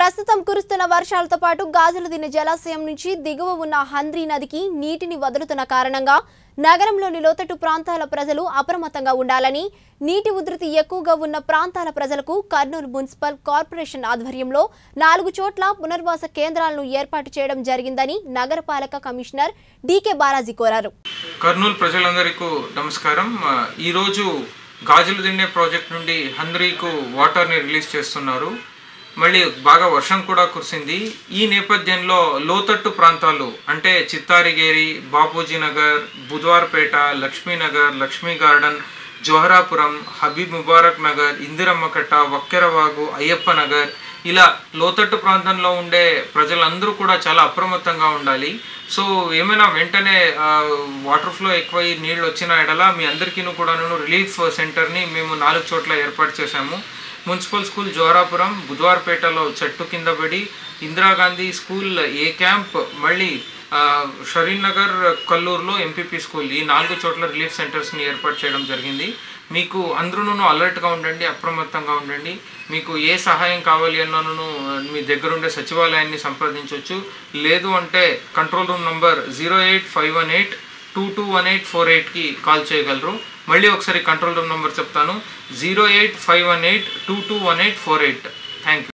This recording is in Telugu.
ప్రస్తుతం కురుస్తున్న వర్షాలతో పాటు గాజులు దిన్న జలాశయం నుంచి దిగువ ఉన్న హంద్రీ నదికి నీటిని వదులుతున్న కారణంగా నగరంలోని లోతట్టు ప్రాంతాల ప్రజలు అప్రమత్తంగా ఉండాలని నీటి ఉధృతి ఎక్కువగా ఉన్న ప్రాంతాల ప్రజలకు కర్నూలు మున్సిపల్ కార్పొరేషన్ ఆధ్వర్యంలో నాలుగు చోట్ల పునర్వాస కేంద్రాలను ఏర్పాటు చేయడం జరిగిందని నగరపాలక కమిషనర్ డీకే బాలాజీ కోరారు కర్నూలు ప్రజలందరికీ నమస్కారం ఆ, ఈరోజు గాజులు దిండే ప్రాజెక్ట్ నుండి హంద్రీకు వాటర్ని రిలీజ్ చేస్తున్నారు మళ్ళీ బాగా వర్షం కూడా కురిసింది ఈ నేపథ్యంలో లోతట్టు ప్రాంతాలు అంటే చిత్తారిగేరి బాపూజీ నగర్ బుధవార్పేట లక్ష్మీనగర్ లక్ష్మీ గార్డెన్ జోహరాపురం హబీబ్ ముబారక్ నగర్ ఇందిరమ్మకట్ట వక్కెరవాగు అయ్యప్ప నగర్ ఇలా లోతట్టు ప్రాంతంలో ఉండే ప్రజలందరూ కూడా చాలా అప్రమత్తంగా ఉండాలి సో ఏమైనా వెంటనే వాటర్ ఫ్లో ఎక్కువై నీళ్ళు వచ్చిన ఎడల మీ అందరికీ కూడాను రిలీఫ్ సెంటర్ని మేము నాలుగు చోట్ల ఏర్పాటు చేశాము మున్సిపల్ స్కూల్ జోరాపురం బుధవార్పేటలో చెట్టు కింద పడి ఇందిరాగాంధీ స్కూల్ ఏ క్యాంప్ మళ్ళీ ఆ, షరీన్ నగర్ కల్లూరులో ఎంపీపీ స్కూల్ ఈ నాలుగు చోట్ల రిలీఫ్ సెంటర్స్ని ఏర్పాటు చేయడం జరిగింది మీకు అందరూ అలర్ట్గా ఉండండి అప్రమత్తంగా ఉండండి మీకు ఏ సహాయం కావాలి అన్నను మీ దగ్గరుండే సచివాలయాన్ని సంప్రదించవచ్చు లేదు అంటే control room number zero eight five one eight two two one eight four ఎయిట్కి కాల్ చేయగలరు మళ్ళీ ఒకసారి కంట్రోల్ రూమ్ నెంబర్ చెప్తాను zero eight five one eight two two one eight four eight